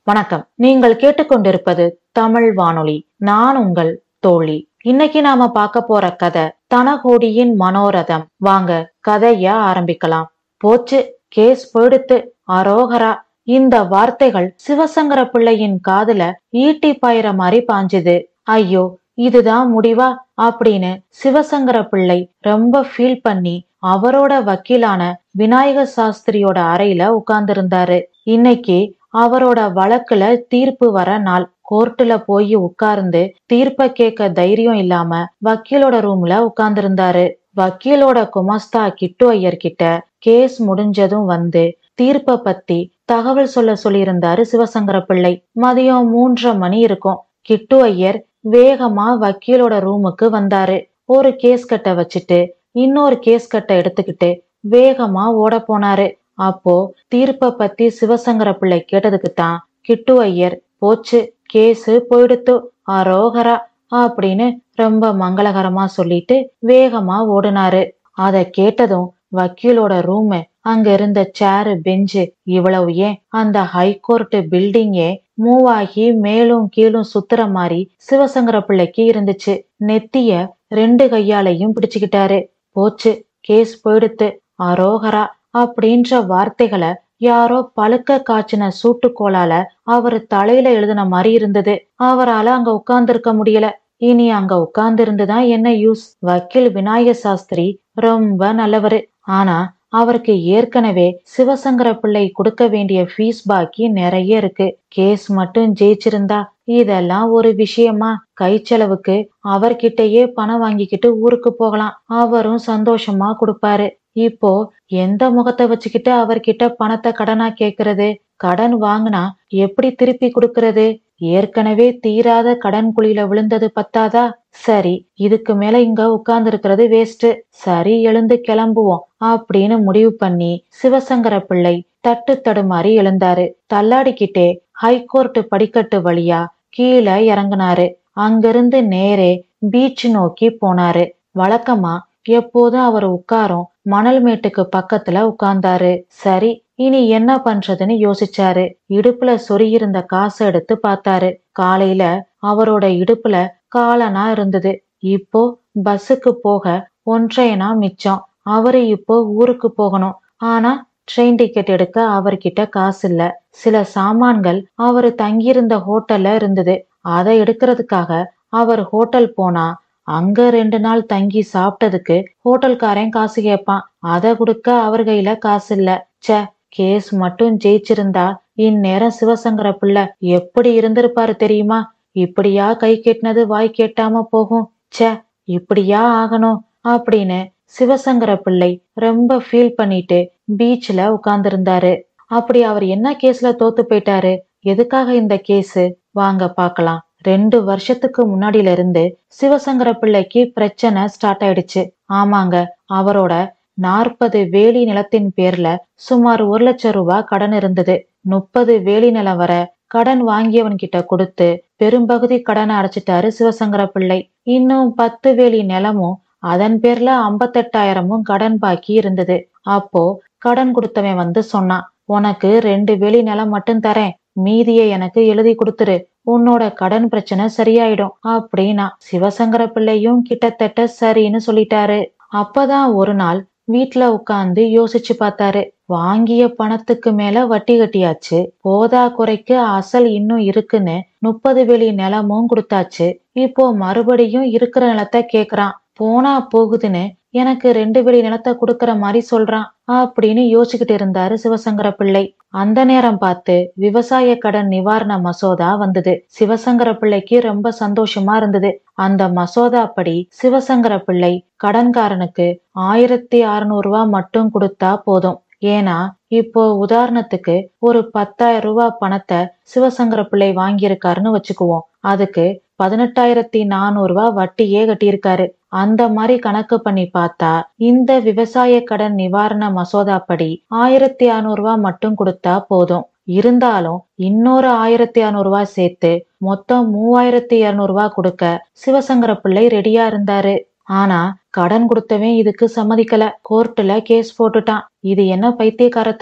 வணக்கம் நீங்கள் கேட்டுக்கொண்டிருப்பது தமிழ் வானொலி நான் உங்கள் தோழி இன்னைக்கு நாம பார்க்க போற கதை தனகோடியின் மனோரதம் வாங்க கதைய ஆரம்பிக்கலாம் போச்சு கேஸ் போயிடுத்து அரோகரா இந்த வார்த்தைகள் சிவசங்கர பிள்ளையின் காதுல ஈட்டி பாயிற மாதிரி பாஞ்சுது ஐயோ இதுதான் முடிவா அப்படின்னு சிவசங்கர பிள்ளை ரொம்ப ஃபீல் பண்ணி அவரோட வக்கீலான விநாயக சாஸ்திரியோட அறையில உட்கார்ந்திருந்தாரு இன்னைக்கு அவரோட வழக்குல தீர்ப்பு வர நாள் கோர்ட்டுல போய் உட்கார்ந்து தீர்ப்ப கேட்க தைரியம் இல்லாம வக்கீலோட ரூம்ல உட்கார்ந்திருந்தாரு வக்கீலோட குமஸ்தா கிட்டு ஐயர் கிட்ட கேஸ் முடிஞ்சதும் வந்து தீர்ப்ப பத்தி தகவல் சொல்ல சொல்லியிருந்தாரு சிவசங்கர பிள்ளை மதியம் மூன்றரை மணி இருக்கும் கிட்டு ஐயர் வேகமா வக்கீலோட ரூமுக்கு வந்தாரு ஒரு கேஸ் கட்டை வச்சுட்டு இன்னொரு கேஸ் கட்டை எடுத்துக்கிட்டு வேகமா ஓட போனாரு அப்போ தீர்ப்ப பத்தி சிவசங்கர பிள்ளை கேட்டதுக்கு தான் கிட்டு ஐயர் போச்சு கேஸு போயிடுத்து அரோகரா அப்படின்னு ரொம்ப மங்களகரமா சொல்லிட்டு வேகமா ஓடுனாரு அத கேட்டதும் வக்கீலோட ரூமு அங்க இருந்த சேரு பெஞ்சு இவ்வளவு ஏன் அந்த ஹைகோர்ட் பில்டிங்கே மூவ் ஆகி மேலும் கீழும் சுத்துற மாதிரி சிவசங்கர பிள்ளைக்கு இருந்துச்சு நெத்திய ரெண்டு கையாலையும் பிடிச்சுக்கிட்டாரு போச்சு கேஸ் போயிடுத்து அரோகரா அப்படின்ற வார்த்தைகளை யாரோ பழுக்க காய்ச்சின சூட்டுக்கோளால அவர் தலையில எழுதின மாதிரி இருந்தது அவரால அங்க உட்கார்ந்திருக்க முடியல இனி அங்க உட்கார்ந்து இருந்துதான் என்ன யூஸ் வக்கீல் விநாயக சாஸ்திரி ரொம்ப நல்லவரு ஆனா அவருக்கு ஏற்கனவே சிவசங்கர பிள்ளை கொடுக்க வேண்டிய ஃபீஸ் பாக்கி நிறைய இருக்கு கேஸ் மட்டும் ஜெயிச்சிருந்தா இதெல்லாம் ஒரு விஷயமா கை செலவுக்கு அவர்கிட்டயே பணம் வாங்கிக்கிட்டு ஊருக்கு போகலாம் அவரும் சந்தோஷமா கொடுப்பாரு இப்போ எந்த முகத்தை வச்சுக்கிட்டு அவர்கிட்ட பணத்தை கடனா கேக்குறது கடன் வாங்கினா எப்படி திருப்பி கொடுக்கறது ஏற்கனவே தீராத கடன் குழியில விழுந்தது பத்தாதா சரி இதுக்கு மேல இங்க உட்கார்ந்து இருக்கிறது வேஸ்ட் சரி எழுந்து கிளம்புவோம் அப்படின்னு முடிவு பண்ணி சிவசங்கர பிள்ளை தட்டு தடுமாறி எழுந்தாரு தள்ளாடிக்கிட்டே ஹைகோர்ட் படிக்கட்டு வழியா கீழே இறங்குனாரு அங்கிருந்து நேரே பீச் நோக்கி போனாரு வழக்கமா எப்போதும் அவர் உட்காரும் மணல் மேட்டுக்கு பக்கத்துல உட்கார்ந்தாரு சரி இனி என்ன பண்றதுன்னு யோசிச்சாரு இடுப்புல சொருகியிருந்த காசை எடுத்து பார்த்தாரு காலையில அவரோட இடுப்புல காலனா இருந்தது இப்போ பஸ்ஸுக்கு போக ஒன்றையனா மிச்சம் அவரு இப்போ ஊருக்கு போகணும் ஆனா ட்ரெயின் டிக்கெட் எடுக்க அவர்கிட்ட காசு இல்ல சில சாமான்கள் அவரு தங்கியிருந்த ஹோட்டல்ல இருந்தது அதை எடுக்கிறதுக்காக அவர் ஹோட்டல் போனா அங்க ரெண்டு நாள் தங்கி சாப்பிட்டதுக்கு ஹோட்டல்காரன் காசு கேட்பான் அதை கொடுக்க அவர் கையில காசு இல்ல ச்சே கேஸ் மட்டும் ஜெயிச்சிருந்தா இந்நேரம் சிவசங்கர பிள்ளை எப்படி இருந்திருப்பாரு தெரியுமா இப்படியா கை கெட்டினது வாய் கேட்டாம போகும் ச்சே இப்படியா ஆகணும் அப்படின்னு சிவசங்கர பிள்ளை ரொம்ப ஃபீல் பண்ணிட்டு பீச்ல உட்கார்ந்திருந்தாரு அப்படி அவர் என்ன கேஸ்ல தோத்து போயிட்டாரு எதுக்காக இந்த கேஸ் வாங்க பார்க்கலாம் ரெண்டு வருஷத்துக்கு முன்னாடில இருந்து சிவசங்கர பிள்ளைக்கு பிரச்சனை ஸ்டார்ட் ஆயிடுச்சு ஆமாங்க அவரோட நாற்பது வேலி நிலத்தின் பேர்ல சுமார் ஒரு லட்சம் ரூபாய் கடன் இருந்தது முப்பது வேலி நிலம் வர கடன் வாங்கியவன் கிட்ட கொடுத்து பெரும்பகுதி கடனை அடைச்சிட்டாரு சிவசங்கர பிள்ளை இன்னும் பத்து வேலி நிலமும் அதன் பேர்ல ஐம்பத்தெட்டாயிரமும் கடன் பாக்கி இருந்தது அப்போ கடன் கொடுத்தவன் வந்து சொன்னான் உனக்கு ரெண்டு வேலி நிலம் மட்டும் தரேன் மீதியை எனக்கு எழுதி கொடுத்துரு உன்னோட கடன் பிரச்சனை சரியாயிடும் அப்படின்னா சிவசங்கர பிள்ளையும் கிட்டத்தட்ட சரின்னு சொல்லிட்டாரு அப்பதான் ஒரு நாள் வீட்ல உட்கார்ந்து யோசிச்சு பார்த்தாரு வாங்கிய பணத்துக்கு மேல வட்டி கட்டியாச்சு போதா குறைக்கு அசல் இன்னும் இருக்குன்னு முப்பது வெளி நிலமும் கொடுத்தாச்சு இப்போ மறுபடியும் இருக்கிற நிலத்தை கேக்குறான் போனா போகுதுன்னு எனக்கு ரெண்டு வெளி நிலத்தை கொடுக்கற மாதிரி சொல்றான் அப்படின்னு யோசிச்சுக்கிட்டு இருந்தாரு சிவசங்கர பிள்ளை அந்த நேரம் பார்த்து விவசாய கடன் நிவாரண மசோதா வந்தது சிவசங்கர பிள்ளைக்கு ரொம்ப சந்தோஷமா இருந்தது அந்த மசோதா படி சிவசங்கர பிள்ளை கடன்காரனுக்கு ஆயிரத்தி அறுநூறு ரூபாய் மட்டும் கொடுத்தா போதும் ஏன்னா இப்போ உதாரணத்துக்கு ஒரு பத்தாயிரம் ரூபாய் பணத்தை சிவசங்கர பிள்ளை வாங்கியிருக்காருன்னு வச்சுக்குவோம் அதுக்கு பதினெட்டாயிரத்தி நானூறு ரூபாய் வட்டியே கட்டியிருக்காரு அந்த மாதிரி கணக்கு பண்ணி பார்த்தா இந்த விவசாய கடன் நிவாரண மசோதா படி ஆயிரத்தி அறுநூறு ரூபாய் மட்டும் கொடுத்தா போதும் இருந்தாலும் இன்னொரு ஆயிரத்தி அறுநூறு ரூபாய் சேர்த்து மொத்தம் மூவாயிரத்தி இருநூறு ரூபாய் கொடுக்க சிவசங்கர பிள்ளை ரெடியா இருந்தாரு ஆனா கடன் கொடுத்தவன் இதுக்கு சம்மதிக்கல கோர்ட்டுல கேஸ் போட்டுட்டான் இது என்ன பைத்தியக்காரத்தனம்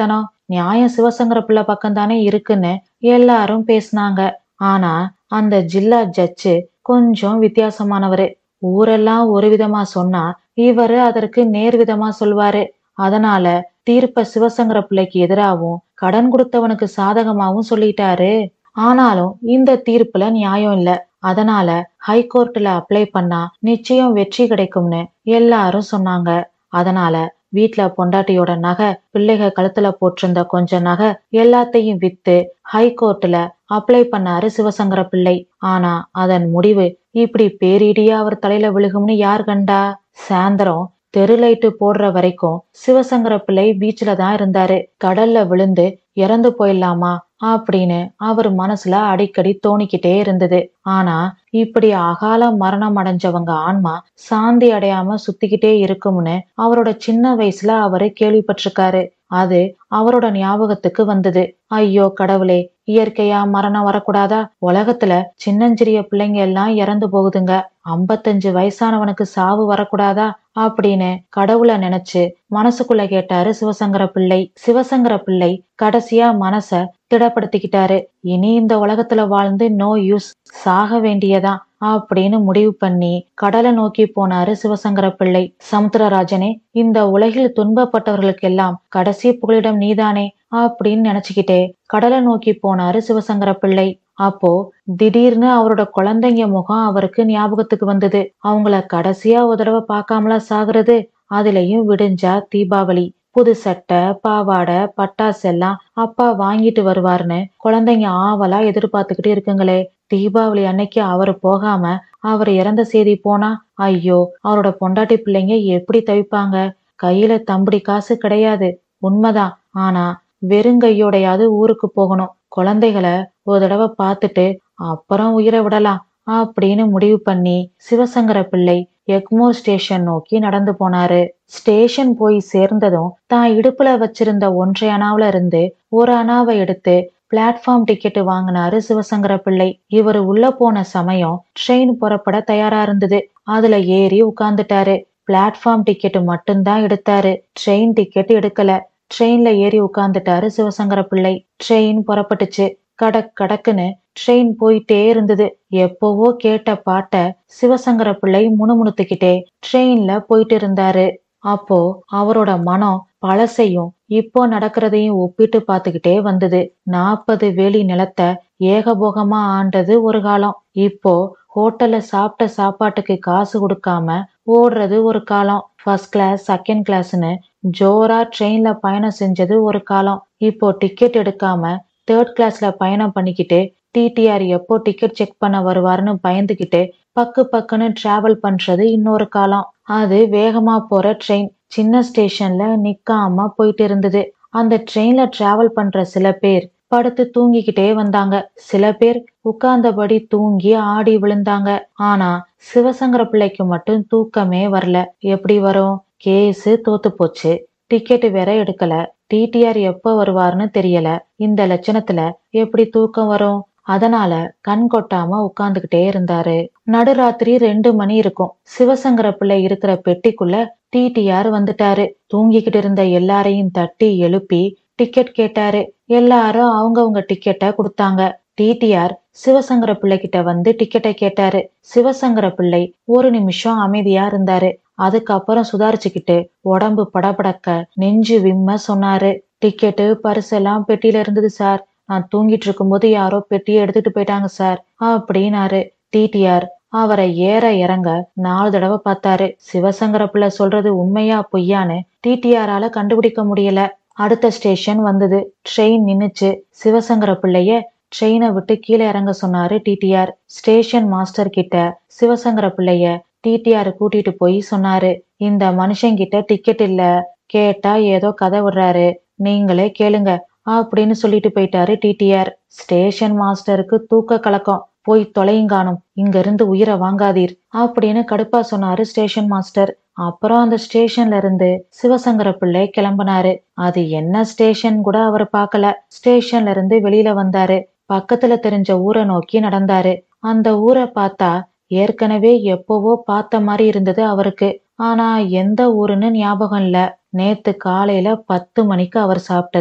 நியாயம் சிவசங்கர பிள்ளை பக்கம் தானே இருக்குன்னு எல்லாரும் பேசினாங்க ஆனா அந்த ஜில்லா ஜட்ஜு கொஞ்சம் வித்தியாசமானவரு ஊரெல்லாம் ஒரு விதமா சொன்னா இவரு அதற்கு நேர் விதமா சொல்வாரு அதனால தீர்ப்ப சிவசங்கர பிள்ளைக்கு எதிராகவும் கடன் கொடுத்தவனுக்கு சாதகமாவும் சொல்லிட்டாரு ஆனாலும் இந்த தீர்ப்புல நியாயம் இல்ல அதனால ஹைகோர்ட்ல அப்ளை பண்ணா நிச்சயம் வெற்றி கிடைக்கும்னு எல்லாரும் சொன்னாங்க அதனால வீட்ல பொண்டாட்டியோட நகை பிள்ளைக கழுத்துல போட்டிருந்த கொஞ்ச நகை எல்லாத்தையும் வித்து ஹைகோர்ட்ல அப்ளை பண்ணாரு சிவசங்கர பிள்ளை ஆனா அதன் முடிவு இப்படி பேரிடியா அவர் தலையில விழுகும்னு யார் கண்டா சாயந்தரம் தெரு லைட்டு போடுற வரைக்கும் சிவசங்கர பிள்ளை பீச்ல தான் இருந்தாரு கடல்ல விழுந்து இறந்து போயிடலாமா அப்படின்னு அவர் மனசுல அடிக்கடி தோணிக்கிட்டே இருந்தது ஆனா இப்படி அகால மரணம் அடைஞ்சவங்க ஆன்மா சாந்தி அடையாம சுத்திக்கிட்டே இருக்கும்னு அவரோட சின்ன வயசுல அவரு கேள்விப்பட்டிருக்காரு அது அவரோட ஞாபகத்துக்கு வந்தது ஐயோ கடவுளே இயற்கையா மரணம் வரக்கூடாதா உலகத்துல சின்னஞ்சிறிய பிள்ளைங்க எல்லாம் இறந்து போகுதுங்க ஐம்பத்தஞ்சு வயசானவனுக்கு சாவு வரக்கூடாதா அப்படின்னு கடவுளை நினைச்சு மனசுக்குள்ள கேட்டாரு சிவசங்கர பிள்ளை சிவசங்கர பிள்ளை கடைசியா மனச திடப்படுத்திக்கிட்டாரு இனி இந்த உலகத்துல வாழ்ந்து நோ யூஸ் சாக வேண்டியதான் அப்படின்னு முடிவு பண்ணி கடலை நோக்கி போனாரு சிவசங்கர பிள்ளை சமுத்திரராஜனே இந்த உலகில் துன்பப்பட்டவர்களுக்கெல்லாம் கடைசி புகலிடம் நீதானே அப்படின்னு நினைச்சுக்கிட்டே கடலை நோக்கி போனாரு சிவசங்கர பிள்ளை அப்போ திடீர்னு அவரோட குழந்தைங்க முகம் அவருக்கு ஞாபகத்துக்கு வந்தது அவங்கள கடைசியா ஒரு தடவை பார்க்காமலா சாகுறது அதுலயும் விடிஞ்சா தீபாவளி புது சட்டை பாவாடை பட்டாசு எல்லாம் அப்பா வாங்கிட்டு வருவாருன்னு குழந்தைங்க ஆவலா எதிர்பார்த்துக்கிட்டு இருக்குங்களே தீபாவளி அன்னைக்கு அவரு போகாம அவர் இறந்த செய்தி போனா ஐயோ அவரோட பொண்டாட்டி பிள்ளைங்க எப்படி தவிப்பாங்க கையில தம்படி காசு கிடையாது உண்மைதான் ஆனா வெறுங்கையோடையாவது ஊருக்கு போகணும் குழந்தைகளை ஒரு தடவை பார்த்துட்டு அப்புறம் உயிரை விடலாம் அப்படின்னு முடிவு பண்ணி சிவசங்கர பிள்ளை எக்மோர் ஸ்டேஷன் நோக்கி நடந்து போனாரு ஸ்டேஷன் போய் சேர்ந்ததும் தான் இடுப்புல வச்சிருந்த ஒன்றை அணாவுல இருந்து ஒரு அணாவை எடுத்து பிளாட்ஃபார்ம் டிக்கெட் வாங்கினாரு சிவசங்கர பிள்ளை இவர் உள்ள போன சமயம் ட்ரெயின் புறப்பட தயாரா இருந்தது அதுல ஏறி உட்கார்ந்துட்டாரு பிளாட்ஃபார்ம் டிக்கெட் மட்டும்தான் எடுத்தாரு ட்ரெயின் டிக்கெட் எடுக்கல ட்ரெயின்ல ஏறி உட்கார்ந்துட்டாரு சிவசங்கர பிள்ளை ட்ரெயின் புறப்பட்டுச்சு கடக் கடக்குன்னு ட்ரெயின் போயிட்டே இருந்தது எப்பவோ கேட்ட பாட்ட சிவசங்கர பிள்ளை முணுமுணுத்துக்கிட்டே ட்ரெயின்ல போயிட்டு இருந்தாரு அப்போ அவரோட மனம் பழசையும் இப்போ நடக்கிறதையும் ஒப்பிட்டு பார்த்துக்கிட்டே வந்தது நாற்பது வேலி நிலத்தை ஏகபோகமா ஆண்டது ஒரு காலம் இப்போ ஹோட்டல்ல சாப்பிட்ட சாப்பாட்டுக்கு காசு கொடுக்காம ஓடுறது ஒரு காலம் ஃபர்ஸ்ட் கிளாஸ் செகண்ட் கிளாஸ்னு ஜோரா ட்ரெயின்ல பயணம் செஞ்சது ஒரு காலம் இப்போ டிக்கெட் எடுக்காம தேர்ட் கிளாஸ்ல பயணம் பண்ணிக்கிட்டு டிடிஆர் எப்போ டிக்கெட் செக் பண்ண வருவாருன்னு பயந்துகிட்டு பக்கு பக்குன்னு டிராவல் பண்றது இன்னொரு காலம் அது வேகமா போற ட்ரெயின் சின்ன ஸ்டேஷன்ல நிக்காம போயிட்டு இருந்தது அந்த ட்ரெயின்ல டிராவல் பண்ற சில பேர் படுத்து தூங்கிக்கிட்டே வந்தாங்க சில பேர் உட்கார்ந்தபடி தூங்கி ஆடி விழுந்தாங்க ஆனா சிவசங்கர பிள்ளைக்கு மட்டும் தூக்கமே வரல எப்படி வரும் கேஸு தோத்து போச்சு டிக்கெட் வேற எடுக்கல டிடிஆர் எப்ப வருவார்னு தெரியல இந்த லட்சணத்துல எப்படி தூக்கம் வரும் அதனால கண் கொட்டாம உட்கார்ந்துகிட்டே இருந்தாரு நடுராத்திரி ரெண்டு மணி இருக்கும் சிவசங்கர பிள்ளை இருக்கிற பெட்டிக்குள்ள டிடிஆர் வந்துட்டாரு தூங்கிக்கிட்டு இருந்த எல்லாரையும் தட்டி எழுப்பி டிக்கெட் கேட்டாரு எல்லாரும் அவங்கவங்க டிக்கெட்டை கொடுத்தாங்க டிடிஆர் சிவசங்கர பிள்ளை கிட்ட வந்து டிக்கெட்டை கேட்டாரு சிவசங்கர பிள்ளை ஒரு நிமிஷம் அமைதியா இருந்தாரு அதுக்கப்புறம் சுதாரிச்சுக்கிட்டு உடம்பு படபடக்க நெஞ்சு விம்ம சொன்னாரு டிக்கெட்டு பரிசு எல்லாம் பெட்டியில இருந்தது சார் நான் தூங்கிட்டு இருக்கும்போது யாரோ பெட்டியை எடுத்துட்டு போயிட்டாங்க சார் அப்படின்னாரு டிடிஆர் அவரை ஏற இறங்க நாலு தடவை பார்த்தாரு சிவசங்கர பிள்ளை சொல்றது உண்மையா பொய்யான்னு டிடிஆரால கண்டுபிடிக்க முடியல அடுத்த ஸ்டேஷன் வந்தது ட்ரெயின் நின்னுச்சு சிவசங்கர பிள்ளைய ட்ரெயினை விட்டு கீழே இறங்க சொன்னாரு டிடிஆர் ஸ்டேஷன் மாஸ்டர் கிட்ட சிவசங்கர பிள்ளைய டிடிஆர் கூட்டிட்டு போய் சொன்னாரு இந்த மனுஷங்கிட்ட டிக்கெட் இல்ல கேட்டா ஏதோ கதை விடுறாரு நீங்களே கேளுங்க அப்படின்னு சொல்லிட்டு போயிட்டாரு டிடிஆர் ஸ்டேஷன் மாஸ்டருக்கு தூக்க கலக்கம் போய் தொலையுங்கானும் இங்க இருந்து உயிரை வாங்காதீர் அப்படின்னு கடுப்பா சொன்னாரு ஸ்டேஷன் மாஸ்டர் அப்புறம் அந்த ஸ்டேஷன்ல இருந்து சிவசங்கர பிள்ளை கிளம்பினாரு அது என்ன ஸ்டேஷன் கூட அவர் பார்க்கல ஸ்டேஷன்ல இருந்து வெளியில வந்தாரு பக்கத்துல தெரிஞ்ச ஊரை நோக்கி நடந்தாரு அந்த ஊரை பார்த்தா ஏற்கனவே எப்பவோ பார்த்த மாதிரி இருந்தது அவருக்கு ஆனா எந்த ஊருன்னு ஞாபகம் இல்ல நேத்து காலையில பத்து மணிக்கு அவர் சாப்பிட்டது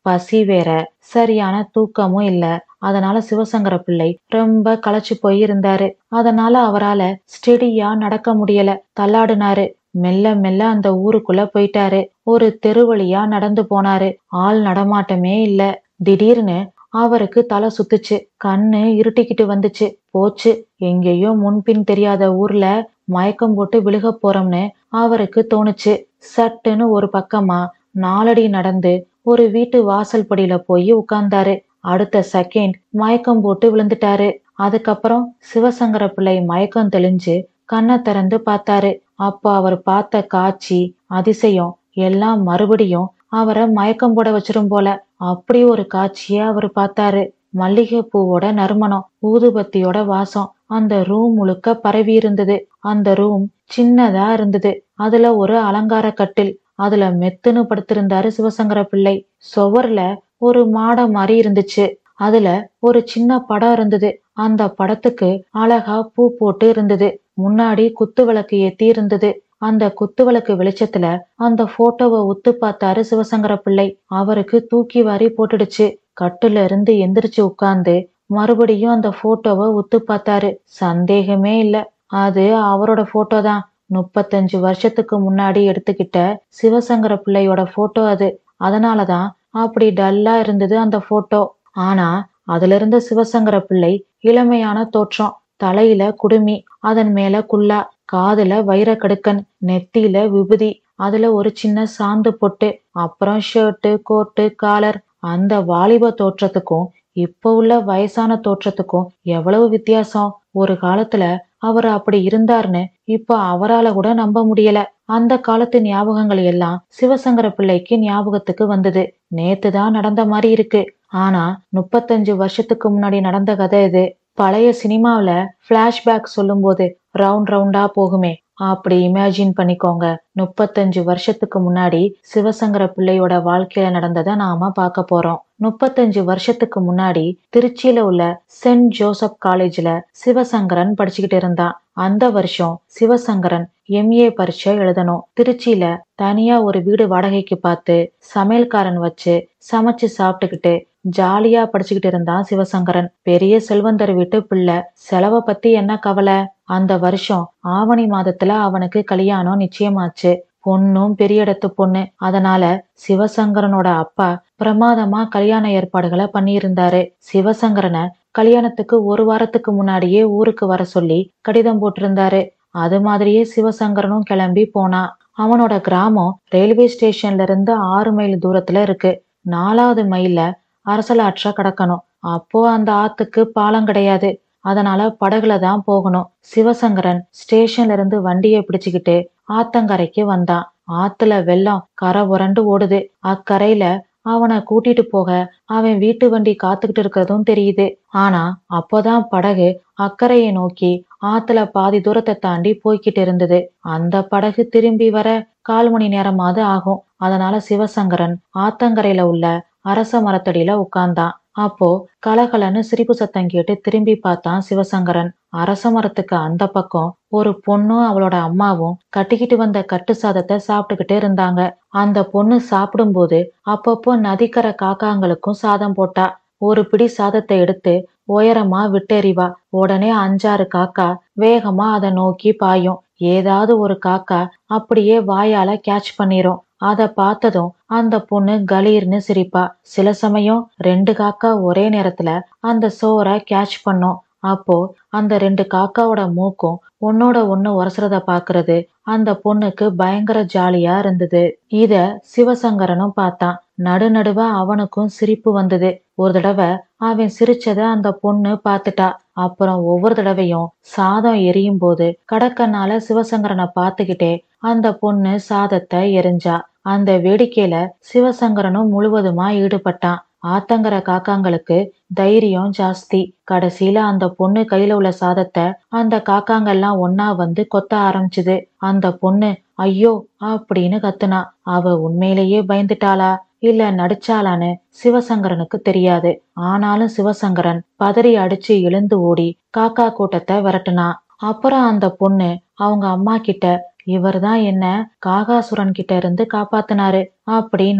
பசி வேற சரியான தூக்கமும் இல்ல அதனால சிவசங்கர பிள்ளை ரொம்ப களைச்சு போய் இருந்தாரு அதனால அவரால ஸ்டெடியா நடக்க முடியல தள்ளாடினாரு மெல்ல மெல்ல அந்த ஊருக்குள்ள போயிட்டாரு ஒரு தெரு வழியா நடந்து போனாரு ஆள் நடமாட்டமே இல்ல திடீர்னு அவருக்கு தலை சுத்துச்சு கண்ணு இருட்டிக்கிட்டு வந்துச்சு போச்சு எங்கேயோ முன்பின் தெரியாத ஊர்ல மயக்கம் போட்டு விழுக போறோம்னு அவருக்கு தோணுச்சு சட்டுன்னு ஒரு பக்கமா நாலடி நடந்து ஒரு வீட்டு வாசல் படியில போய் உட்கார்ந்தாரு அடுத்த செகண்ட் மயக்கம் போட்டு விழுந்துட்டாரு அதுக்கப்புறம் சிவசங்கர பிள்ளை மயக்கம் தெளிஞ்சு கண்ணை திறந்து பார்த்தாரு அப்ப அவர் பார்த்த காட்சி அதிசயம் எல்லாம் மறுபடியும் அவரை மயக்கம் போட வச்சிரும் போல அப்படி ஒரு காட்சிய அவர் பார்த்தாரு மல்லிகை பூவோட நறுமணம் ஊதுபத்தியோட வாசம் அந்த ரூம் முழுக்க பரவி இருந்தது அந்த ரூம் சின்னதா இருந்தது அதுல ஒரு அலங்கார கட்டில் அதுல மெத்துன்னு படுத்திருந்தாரு சிவசங்கர பிள்ளை சுவர்ல ஒரு மாடம் மாதிரி இருந்துச்சு அதுல ஒரு சின்ன படம் இருந்தது அந்த படத்துக்கு அழகா பூ போட்டு இருந்தது முன்னாடி குத்து விளக்கு ஏத்தி இருந்தது அந்த குத்து விளக்கு வெளிச்சத்துல அந்த போட்டோவை உத்து பார்த்தாரு சிவசங்கர பிள்ளை அவருக்கு தூக்கி வாரி போட்டுடுச்சு கட்டுல இருந்து எந்திரிச்சு உட்கார்ந்து மறுபடியும் அந்த போட்டோவை உத்து பார்த்தாரு சந்தேகமே இல்ல அது அவரோட போட்டோ தான் முப்பத்தஞ்சு வருஷத்துக்கு முன்னாடி எடுத்துக்கிட்ட சிவசங்கர பிள்ளையோட போட்டோ அது அதனாலதான் அப்படி டல்லா இருந்தது அந்த போட்டோ ஆனா அதுல இருந்த சிவசங்கர பிள்ளை இளமையான தோற்றம் தலையில குடுமி அதன் மேல குல்லா காதுல வைரக்கடுக்கன் நெத்தியில விபூதி அதுல ஒரு சின்ன சாந்து பொட்டு அப்புறம் ஷர்ட்டு கோட்டு காலர் அந்த வாலிப தோற்றத்துக்கும் இப்ப உள்ள வயசான தோற்றத்துக்கும் எவ்வளவு வித்தியாசம் ஒரு காலத்துல அவர் அப்படி இருந்தார்னு இப்ப அவரால கூட நம்ப முடியல அந்த காலத்து ஞாபகங்கள் எல்லாம் சிவசங்கர பிள்ளைக்கு ஞாபகத்துக்கு வந்தது நேத்து தான் நடந்த மாதிரி இருக்கு ஆனா முப்பத்தஞ்சு வருஷத்துக்கு முன்னாடி நடந்த கதை இது பழைய சினிமாவில பிளாஷ்பேக் சொல்லும்போது ரவுண்ட் ரவுண்டா போகுமே அப்படி இமேஜின் பண்ணிக்கோங்க முப்பத்தஞ்சு வருஷத்துக்கு முன்னாடி சிவசங்கர பிள்ளையோட வாழ்க்கையில நடந்ததை நாம பார்க்க போறோம் முப்பத்தஞ்சு வருஷத்துக்கு முன்னாடி திருச்சியில உள்ள சென்ட் ஜோசப் காலேஜ்ல சிவசங்கரன் படிச்சுக்கிட்டு இருந்தான் அந்த வருஷம் சிவசங்கரன் எம்ஏ பரீட்சை எழுதணும் திருச்சியில தனியா ஒரு வீடு வாடகைக்கு பார்த்து சமையல்காரன் வச்சு சமைச்சு சாப்பிட்டுக்கிட்டு ஜாலியா படிச்சுக்கிட்டு இருந்தான் சிவசங்கரன் பெரிய செல்வந்தர் வீட்டு பிள்ளை செலவை பத்தி என்ன கவலை அந்த வருஷம் ஆவணி மாதத்துல அவனுக்கு கல்யாணம் நிச்சயமாச்சு பொண்ணும் பெரிய இடத்து பொண்ணு அதனால சிவசங்கரனோட அப்பா பிரமாதமா கல்யாண ஏற்பாடுகளை பண்ணியிருந்தாரு சிவசங்கரனை கல்யாணத்துக்கு ஒரு வாரத்துக்கு முன்னாடியே ஊருக்கு வர சொல்லி கடிதம் போட்டிருந்தாரு அது மாதிரியே சிவசங்கரனும் கிளம்பி போனான் அவனோட கிராமம் ரயில்வே ஸ்டேஷன்ல இருந்து ஆறு மைல் தூரத்துல இருக்கு நாலாவது மைல்ல அரசலாற்ற கடக்கணும் அப்போ அந்த ஆத்துக்கு பாலம் கிடையாது அதனால படகுல தான் போகணும் சிவசங்கரன் ஸ்டேஷன்ல இருந்து வண்டியை பிடிச்சுக்கிட்டு ஆத்தங்கரைக்கு வந்தான் ஆத்துல வெள்ளம் கரை புரண்டு ஓடுது அக்கரையில அவனை கூட்டிட்டு போக அவன் வீட்டு வண்டி காத்துக்கிட்டு இருக்கிறதும் தெரியுது ஆனா அப்போதான் படகு அக்கறையை நோக்கி ஆத்துல பாதி தூரத்தை தாண்டி போய்கிட்டு இருந்தது அந்த படகு திரும்பி வர கால் மணி நேரமாவது ஆகும் அதனால சிவசங்கரன் ஆத்தங்கரையில உள்ள அரச மரத்தடியில உட்கார்ந்தான் அப்போ கலகலன்னு சிரிப்பு சத்தம் கேட்டு திரும்பி பார்த்தான் சிவசங்கரன் அரச மரத்துக்கு அந்த பக்கம் ஒரு பொண்ணும் அவளோட அம்மாவும் கட்டிக்கிட்டு வந்த கட்டு சாதத்தை சாப்பிட்டுக்கிட்டு இருந்தாங்க அந்த பொண்ணு சாப்பிடும்போது அப்பப்போ நதிக்கரை காக்காங்களுக்கும் சாதம் போட்டா ஒரு பிடி சாதத்தை எடுத்து உயரமா விட்டெறிவா உடனே அஞ்சாறு காக்கா வேகமா அதை நோக்கி பாயும் ஏதாவது ஒரு காக்கா அப்படியே வாயால கேட்ச் பண்ணிரும் அத பார்த்ததும் அந்த பொண்ணு கலீர்னு சிரிப்பா சில சமயம் ரெண்டு காக்கா ஒரே நேரத்துல அந்த சோறை கேட்ச் பண்ணும் அப்போ அந்த ரெண்டு காக்காவோட மூக்கும் ஒன்னோட ஒண்ணு உரசுறத பாக்குறது அந்த பொண்ணுக்கு பயங்கர ஜாலியா இருந்தது இத சிவசங்கரனும் பார்த்தான் நடுநடுவா அவனுக்கும் சிரிப்பு வந்தது ஒரு தடவை அவன் சிரிச்சத அந்த பொண்ணு பார்த்துட்டா அப்புறம் ஒவ்வொரு தடவையும் சாதம் எரியும் போது கடக்கனால சிவசங்கரனை பார்த்துக்கிட்டே அந்த பொண்ணு சாதத்தை எரிஞ்சா அந்த வேடிக்கையில சிவசங்கரனும் முழுவதுமா ஈடுபட்டான் ஆத்தங்கர காக்காங்களுக்கு தைரியம் ஜாஸ்தி கடைசியில அந்த பொண்ணு கையில உள்ள சாதத்தை அந்த காக்காங்கெல்லாம் ஒன்னா வந்து கொத்த ஆரம்பிச்சுது அந்த பொண்ணு ஐயோ அப்படின்னு கத்துனா அவ உண்மையிலேயே பயந்துட்டாளா இல்ல நடிச்சாளான்னு சிவசங்கரனுக்கு தெரியாது ஆனாலும் சிவசங்கரன் பதறி அடிச்சு எழுந்து ஓடி காக்கா கூட்டத்தை விரட்டுனான் அப்புறம் அந்த பொண்ணு அவங்க அம்மா கிட்ட இவர்தான் என்ன காகாசுரன் கிட்ட இருந்து காப்பாத்தினாரு அப்படின்னா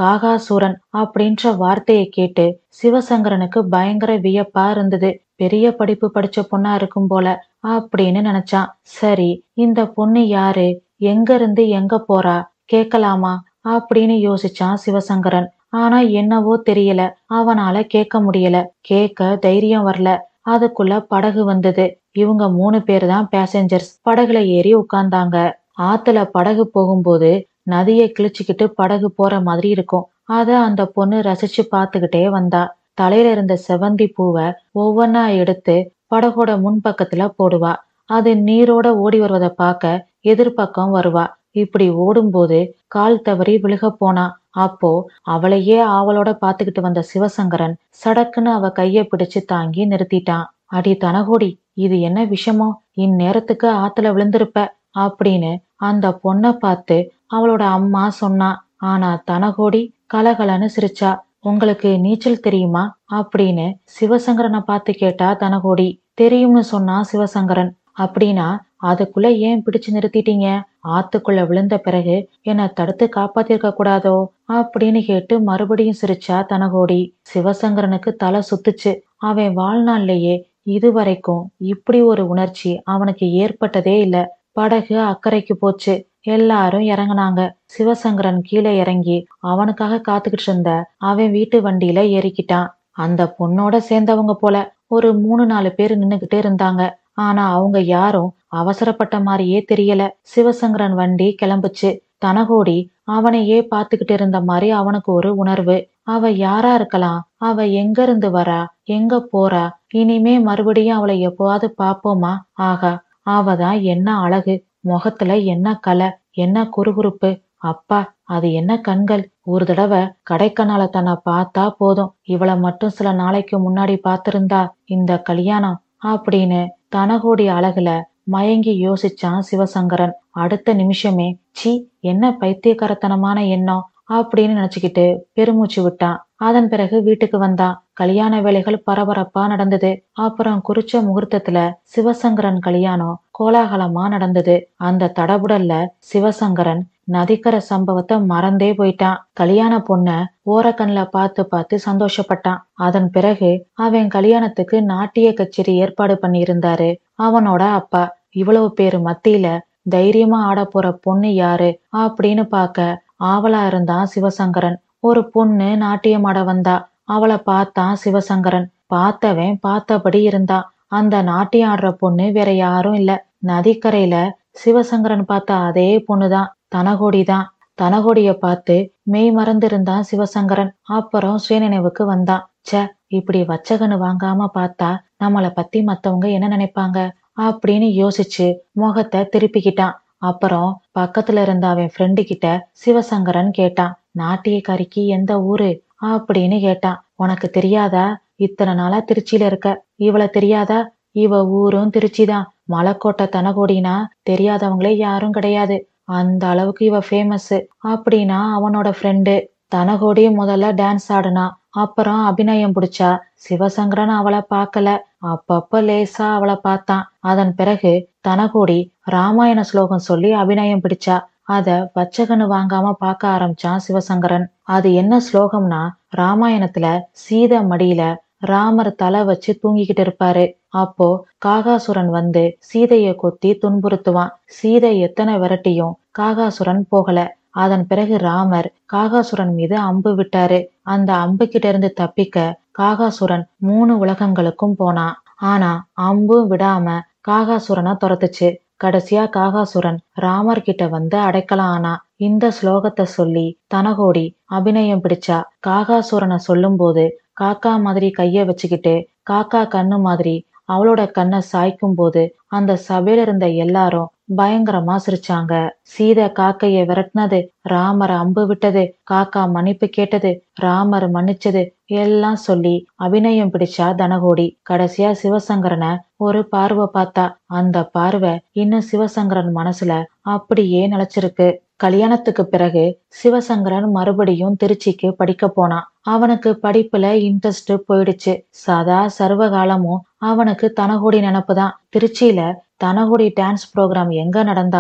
காகாசூரன் அப்படின்ற வார்த்தையை கேட்டு சிவசங்கரனுக்கு பயங்கர வியப்பா இருந்தது பெரிய படிப்பு படிச்ச பொண்ணா இருக்கும் போல அப்படின்னு நினைச்சான் சரி இந்த பொண்ணு யாரு எங்க இருந்து எங்க போறா கேக்கலாமா அப்படின்னு யோசிச்சான் சிவசங்கரன் ஆனா என்னவோ தெரியல அவனால கேட்க முடியல கேட்க தைரியம் வரல அதுக்குள்ள படகு வந்தது இவங்க மூணு பேர் தான் பேசஞ்சர்ஸ் படகுல ஏறி உட்கார்ந்தாங்க ஆத்துல படகு போகும்போது நதியை கிழிச்சுக்கிட்டு படகு போற மாதிரி இருக்கும் அத அந்த பொண்ணு ரசிச்சு பார்த்துக்கிட்டே வந்தா தலையில இருந்த செவந்தி பூவை ஒவ்வொன்னா எடுத்து படகோட முன்பக்கத்துல போடுவா அது நீரோட ஓடி வருவதை பார்க்க எதிர்பக்கம் வருவா இப்படி ஓடும்போது கால் தவறி விழுக போனா அப்போ அவளையே ஆவலோட பாத்துக்கிட்டு வந்த சிவசங்கரன் சடக்குன்னு அவ கைய பிடிச்சு தாங்கி நிறுத்திட்டான் அடி தனகோடி இது என்ன விஷமோ இந்நேரத்துக்கு ஆத்துல விழுந்திருப்ப அப்படின்னு அந்த பொண்ண பார்த்து அவளோட அம்மா சொன்னா ஆனா தனகோடி கலகலன்னு சிரிச்சா உங்களுக்கு நீச்சல் தெரியுமா அப்படின்னு சிவசங்கரனை பார்த்து கேட்டா தனகோடி தெரியும்னு சொன்னா சிவசங்கரன் அப்படின்னா அதுக்குள்ள ஏன் பிடிச்சு நிறுத்திட்டீங்க ஆத்துக்குள்ள விழுந்த பிறகு என்ன தடுத்து காப்பாத்திருக்க கூடாதோ அப்படின்னு கேட்டு மறுபடியும் சிரிச்சா தனகோடி சிவசங்கரனுக்கு தலை சுத்துச்சு அவன் வாழ்நாள்லயே இதுவரைக்கும் இப்படி ஒரு உணர்ச்சி அவனுக்கு ஏற்பட்டதே இல்ல படகு அக்கறைக்கு போச்சு எல்லாரும் இறங்குனாங்க சிவசங்கரன் கீழே இறங்கி அவனுக்காக காத்துக்கிட்டு இருந்த அவன் வீட்டு வண்டியில ஏறிக்கிட்டான் அந்த பொண்ணோட சேர்ந்தவங்க போல ஒரு மூணு நாலு பேர் நின்னுகிட்டு இருந்தாங்க ஆனா அவங்க யாரும் அவசரப்பட்ட மாதிரியே தெரியல சிவசங்கரன் வண்டி கிளம்புச்சு தனகோடி அவனையே பாத்துக்கிட்டு இருந்த மாதிரி அவனுக்கு ஒரு உணர்வு அவ யாரா இருக்கலாம் அவ எங்க இருந்து வரா எங்க போறா இனிமே மறுபடியும் அவளை எப்போவாது பாப்போமா ஆகா அவதான் என்ன அழகு முகத்துல என்ன கலை என்ன குறுகுறுப்பு அப்பா அது என்ன கண்கள் ஒரு தடவை கடைக்கண்ணால தன்னை பார்த்தா போதும் இவளை மட்டும் சில நாளைக்கு முன்னாடி பார்த்திருந்தா இந்த கல்யாணம் அப்படின்னு தனகோடி அழகுல மயங்கி யோசிச்சான் சிவசங்கரன் அடுத்த நிமிஷமே சி என்ன பைத்தியக்காரத்தனமான எண்ணம் அப்படின்னு நினைச்சுக்கிட்டு பெருமூச்சு விட்டான் அதன் பிறகு வீட்டுக்கு வந்தான் கல்யாண வேலைகள் பரபரப்பா நடந்தது அப்புறம் குறிச்ச முகூர்த்தத்துல சிவசங்கரன் கல்யாணம் கோலாகலமா நடந்தது அந்த தடபுடல்ல சிவசங்கரன் நதிக்கரை சம்பவத்தை மறந்தே போயிட்டான் கல்யாண பொண்ண ஓரக்கண்ல பார்த்து பார்த்து சந்தோஷப்பட்டான் அதன் பிறகு அவன் கல்யாணத்துக்கு நாட்டிய கச்சேரி ஏற்பாடு பண்ணியிருந்தாரு அவனோட அப்பா இவ்வளவு பேரு மத்தியில தைரியமா ஆட போற பொண்ணு யாரு அப்படின்னு பார்க்க ஆவலா இருந்தான் சிவசங்கரன் ஒரு பொண்ணு நாட்டியம் ஆட வந்தா அவளை பார்த்தான் சிவசங்கரன் பார்த்தவன் பார்த்தபடி இருந்தான் அந்த நாட்டியம் ஆடுற பொண்ணு வேற யாரும் இல்ல நதிக்கரையில சிவசங்கரன் பார்த்த அதே பொண்ணுதான் தனகோடி தான் தனகோடிய பார்த்து மெய் மறந்திருந்தான் சிவசங்கரன் அப்புறம் சுயநினைவுக்கு வந்தான் ச்ச இப்படி வச்சகனு வாங்காம பார்த்தா நம்மள பத்தி மத்தவங்க என்ன நினைப்பாங்க அப்படின்னு யோசிச்சு முகத்தை திருப்பிக்கிட்டான் அப்புறம் பக்கத்துல இருந்த அவன் ஃப்ரெண்டு கிட்ட சிவசங்கரன் கேட்டான் நாட்டியக்காரிக்கு எந்த ஊரு அப்படின்னு கேட்டான் உனக்கு தெரியாதா இத்தனை நாளா திருச்சியில இருக்க இவள தெரியாதா இவ ஊரும் திருச்சிதான் மலைக்கோட்டை தனகோடினா தெரியாதவங்களே யாரும் கிடையாது அந்த அளவுக்கு இவ ஃபேமஸ் அப்படின்னா அவனோட ஃப்ரெண்டு தனகோடி முதல்ல டான்ஸ் ஆடுனா அப்புறம் அபிநயம் பிடிச்சா சிவசங்கரன் அவளை பார்க்கல அப்பப்ப லேசா அவளை பார்த்தான் அதன் பிறகு தனகோடி ராமாயண ஸ்லோகம் சொல்லி அபிநயம் பிடிச்சா அத வச்சகனு வாங்காம பார்க்க ஆரம்பிச்சான் சிவசங்கரன் அது என்ன ஸ்லோகம்னா ராமாயணத்துல சீதை மடியில ராமர் தலை வச்சு தூங்கிக்கிட்டு இருப்பாரு அப்போ காகாசுரன் வந்து சீதைய கொத்தி துன்புறுத்துவான் சீதை எத்தனை விரட்டியும் காகாசுரன் போகல அதன் பிறகு ராமர் காகாசுரன் மீது அம்பு விட்டாரு அந்த அம்பு கிட்ட இருந்து தப்பிக்க காகாசுரன் மூணு உலகங்களுக்கும் போனான் ஆனா அம்பும் விடாம காகாசுரனை துரத்துச்சு கடைசியா காகாசுரன் ராமர் கிட்ட வந்து அடைக்கலாம் ஆனா இந்த ஸ்லோகத்தை சொல்லி தனகோடி அபிநயம் பிடிச்சா காகாசுரனை சொல்லும்போது காக்கா மாதிரி கைய வச்சுக்கிட்டு காக்கா கண்ணு மாதிரி அவளோட கண்ணை சாய்க்கும் போது அந்த சபையில இருந்த எல்லாரும் பயங்கரமா சிரிச்சாங்க சீதை காக்கைய விரட்டினது ராமர் அம்பு விட்டது காக்கா மன்னிப்பு கேட்டது ராமர் மன்னிச்சது எல்லாம் சொல்லி அபிநயம் பிடிச்சா தனகோடி கடைசியா சிவசங்கரனை ஒரு பார்வை பார்த்தா அந்த பார்வை இன்னும் சிவசங்கரன் மனசுல அப்படியே நிலைச்சிருக்கு கல்யாணத்துக்கு பிறகு சிவசங்கரன் மறுபடியும் திருச்சிக்கு படிக்க போனான் அவனுக்கு படிப்புல இன்ட்ரெஸ்ட் போயிடுச்சு சதா சர்வகாலமும் அவனுக்கு தனகோடி நினப்பு தான் திருச்சியில தனகுடி டான்ஸ் ப்ரோக்ராம் எங்க நடந்தாலும்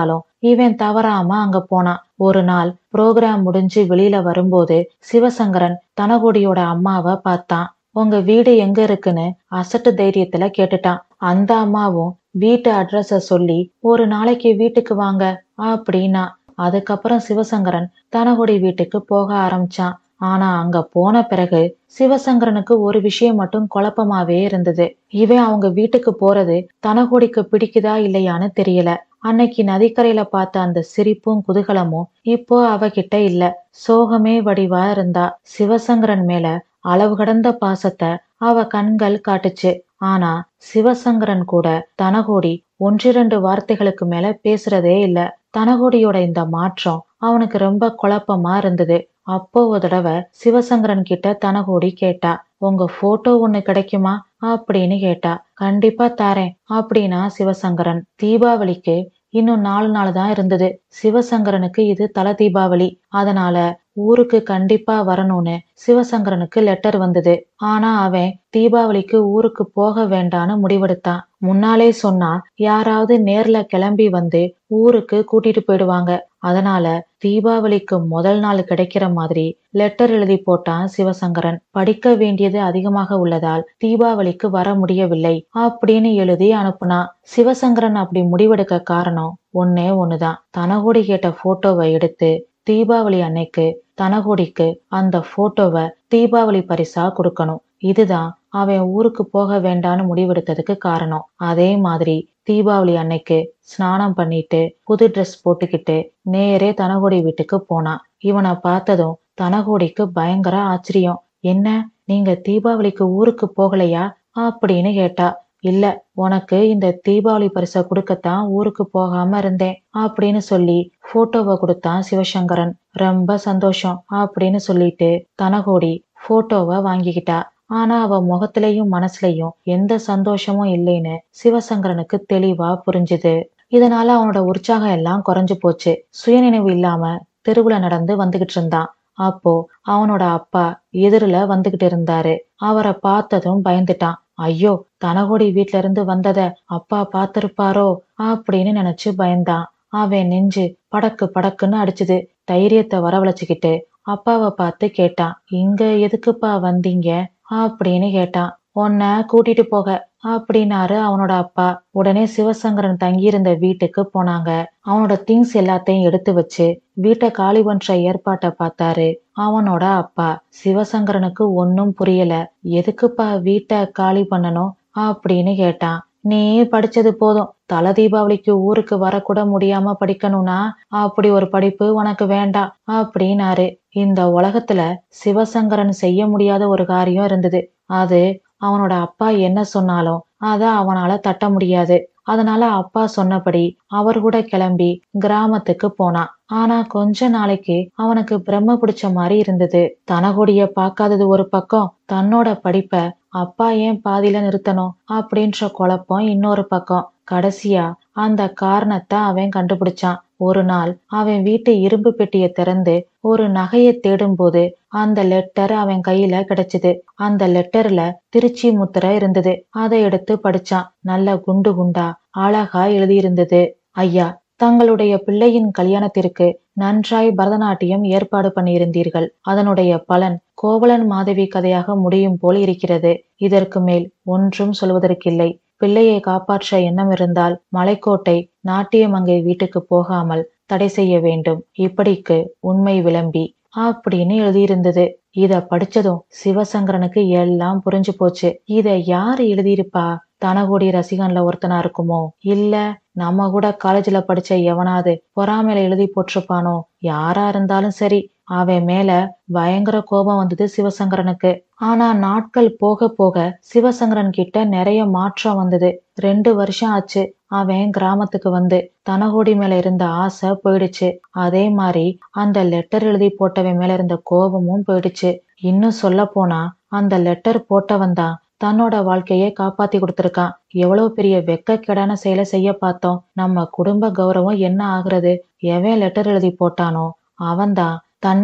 இவன் தவறாம அங்க போனான் ஒரு நாள் புரோகிராம் முடிஞ்சு வெளியில வரும்போது சிவசங்கரன் தனகுடியோட அம்மாவை பார்த்தான் உங்க வீடு எங்க இருக்குன்னு அசட்டு தைரியத்துல கேட்டுட்டான் அந்த அம்மாவும் வீட்டு அட்ரஸ சொல்லி ஒரு நாளைக்கு வீட்டுக்கு வாங்க அப்படின்னா அதுக்கப்புறம் சிவசங்கரன் தனகுடி வீட்டுக்கு போக ஆரம்பிச்சான் ஆனா அங்க போன பிறகு சிவசங்கரனுக்கு ஒரு விஷயம் மட்டும் குழப்பமாவே இருந்தது இவன் அவங்க வீட்டுக்கு போறது தனகுடிக்கு பிடிக்குதா இல்லையான்னு தெரியல அன்னைக்கு நதிக்கரையில பார்த்த அந்த சிரிப்பும் குதூகலமும் இப்போ அவகிட்ட இல்ல சோகமே வடிவா இருந்தா சிவசங்கரன் மேல அளவு கடந்த பாசத்தை அவ கண்கள் காட்டுச்சு ஆனா சிவசங்கரன் கூட தனகோடி ஒன்றிரண்டு வார்த்தைகளுக்கு மேல பேசுறதே இல்ல தனகோடியோட இந்த மாற்றம் அவனுக்கு ரொம்ப குழப்பமா இருந்தது அப்போ ஒரு தடவை சிவசங்கரன் கிட்ட தனகோடி கேட்டா உங்க போட்டோ ஒண்ணு கிடைக்குமா அப்படின்னு கேட்டா கண்டிப்பா தாரேன் அப்படின்னா சிவசங்கரன் தீபாவளிக்கு இன்னும் நாலு நாள் தான் இருந்தது சிவசங்கரனுக்கு இது தல தீபாவளி அதனால ஊருக்கு கண்டிப்பா வரணும்னு சிவசங்கரனுக்கு லெட்டர் வந்தது ஆனா அவன் தீபாவளிக்கு ஊருக்கு போக வேண்டான்னு முடிவெடுத்தான் முன்னாலே சொன்னா யாராவது நேர்ல கிளம்பி வந்து ஊருக்கு கூட்டிட்டு போயிடுவாங்க அதனால தீபாவளிக்கு முதல் நாள் கிடைக்கிற மாதிரி லெட்டர் எழுதி போட்டான் சிவசங்கரன் படிக்க வேண்டியது அதிகமாக உள்ளதால் தீபாவளிக்கு வர முடியவில்லை அப்படின்னு எழுதி அனுப்புனான் சிவசங்கரன் அப்படி முடிவெடுக்க காரணம் ஒன்னே ஒண்ணுதான் தனகோடி கேட்ட போட்டோவை எடுத்து தீபாவளி அன்னைக்கு தனகோடிக்கு அந்த போட்டோவை தீபாவளி பரிசா கொடுக்கணும் இதுதான் அவன் ஊருக்கு போக வேண்டான்னு முடிவெடுத்ததுக்கு காரணம் அதே மாதிரி தீபாவளி அன்னைக்கு ஸ்நானம் பண்ணிட்டு புது ட்ரெஸ் போட்டுக்கிட்டு நேரே தனகோடி வீட்டுக்கு போனான் இவனை பார்த்ததும் தனகோடிக்கு பயங்கர ஆச்சரியம் என்ன நீங்க தீபாவளிக்கு ஊருக்கு போகலையா அப்படின்னு கேட்டா இல்ல உனக்கு இந்த தீபாவளி பரிசை கொடுக்கத்தான் ஊருக்கு போகாம இருந்தேன் அப்படின்னு சொல்லி போட்டோவை கொடுத்தான் சிவசங்கரன் ரொம்ப சந்தோஷம் அப்படின்னு சொல்லிட்டு தனகோடி போட்டோவை வாங்கிக்கிட்டா ஆனா அவ முகத்திலையும் மனசுலயும் எந்த சந்தோஷமும் இல்லைன்னு சிவசங்கரனுக்கு தெளிவா புரிஞ்சுது இதனால அவனோட உற்சாகம் எல்லாம் குறைஞ்சு போச்சு சுயநினைவு இல்லாம தெருவுல நடந்து வந்துகிட்டு இருந்தான் அப்போ அவனோட அப்பா எதிரில வந்துகிட்டு இருந்தாரு அவரை பார்த்ததும் பயந்துட்டான் ஐயோ தனகோடி வீட்ல இருந்து வந்தத அப்பா பார்த்திருப்பாரோ அப்படின்னு நினைச்சு பயந்தான் அவன் நெஞ்சு படக்கு படக்குன்னு அடிச்சுது தைரியத்தை வரவழைச்சுக்கிட்டு அப்பாவை பார்த்து கேட்டான் இங்க எதுக்குப்பா வந்தீங்க அப்படின்னு கேட்டான் உன்னை கூட்டிட்டு போக அப்படின்னாரு அவனோட அப்பா உடனே சிவசங்கரன் தங்கியிருந்த வீட்டுக்கு போனாங்க அவனோட திங்ஸ் எல்லாத்தையும் எடுத்து வச்சு வீட்டை காலி பண்ற ஏற்பாட்டை பார்த்தாரு அவனோட அப்பா சிவசங்கரனுக்கு ஒன்னும் புரியல எதுக்குப்பா வீட்டை காலி பண்ணணும் அப்படின்னு கேட்டான் நீ படிச்சது போதும் தல தீபாவளிக்கு ஊருக்கு வரக்கூட முடியாம படிக்கணும்னா அப்படி ஒரு படிப்பு உனக்கு வேண்டாம் அப்படின்னாரு இந்த உலகத்துல சிவசங்கரன் செய்ய முடியாத ஒரு காரியம் இருந்தது அது அவனோட அப்பா என்ன சொன்னாலும் அத அவனால தட்ட முடியாது அதனால அப்பா சொன்னபடி அவர் கூட கிளம்பி கிராமத்துக்கு போனான் ஆனா கொஞ்ச நாளைக்கு அவனுக்கு பிரம்ம பிடிச்ச மாதிரி இருந்தது தனகொடிய பார்க்காதது ஒரு பக்கம் தன்னோட படிப்ப அப்பா ஏன் பாதியில நிறுத்தணும் அப்படின்ற குழப்பம் இன்னொரு பக்கம் கடைசியா அந்த காரணத்தை அவன் கண்டுபிடிச்சான் ஒரு நாள் அவன் வீட்டு இரும்பு பெட்டியை திறந்து ஒரு நகையை தேடும்போது அந்த லெட்டர் அவன் கையில கிடைச்சது அந்த லெட்டர்ல திருச்சி முத்திரை இருந்தது அதை எடுத்து படிச்சான் நல்ல குண்டு குண்டா அழகா எழுதியிருந்தது ஐயா தங்களுடைய பிள்ளையின் கல்யாணத்திற்கு நன்றாய் பரதநாட்டியம் ஏற்பாடு பண்ணியிருந்தீர்கள் அதனுடைய பலன் கோவலன் மாதவி கதையாக முடியும் போல் இருக்கிறது இதற்கு மேல் ஒன்றும் சொல்வதற்கில்லை பிள்ளையை காப்பாற்ற எண்ணம் இருந்தால் மலைக்கோட்டை நாட்டியமங்கை வீட்டுக்கு போகாமல் தடை செய்ய வேண்டும் இப்படிக்கு உண்மை விளம்பி அப்படின்னு எழுதியிருந்தது இத படிச்சதும் சிவசங்கரனுக்கு எல்லாம் புரிஞ்சு போச்சு இத யாரு எழுதியிருப்பா தனகோடி ரசிகன்ல ஒருத்தனா இருக்குமோ இல்ல நம்ம கூட காலேஜ்ல படிச்ச எவனாவது பொறாமையில எழுதி போட்டிருப்பானோ யாரா இருந்தாலும் சரி அவன் மேல பயங்கர கோபம் வந்தது சிவசங்கரனுக்கு ஆனா நாட்கள் போக போக சிவசங்கரன் கிட்ட நிறைய மாற்றம் வந்தது ரெண்டு வருஷம் ஆச்சு அவன் கிராமத்துக்கு வந்து தனகோடி மேல இருந்த ஆசை போயிடுச்சு அதே மாதிரி அந்த லெட்டர் எழுதி போட்டவன் மேல இருந்த கோபமும் போயிடுச்சு இன்னும் சொல்ல போனா அந்த லெட்டர் போட்டவன் தான் தன்னோட வாழ்க்கையை காப்பாத்தி கொடுத்திருக்கான் எவ்வளவு பெரிய வெக்கக்கேடான செயலை செய்ய பார்த்தோம் நம்ம குடும்ப கௌரவம் என்ன ஆகுறது எவன் லெட்டர் எழுதி போட்டானோ அவன்தான் தன்னையும்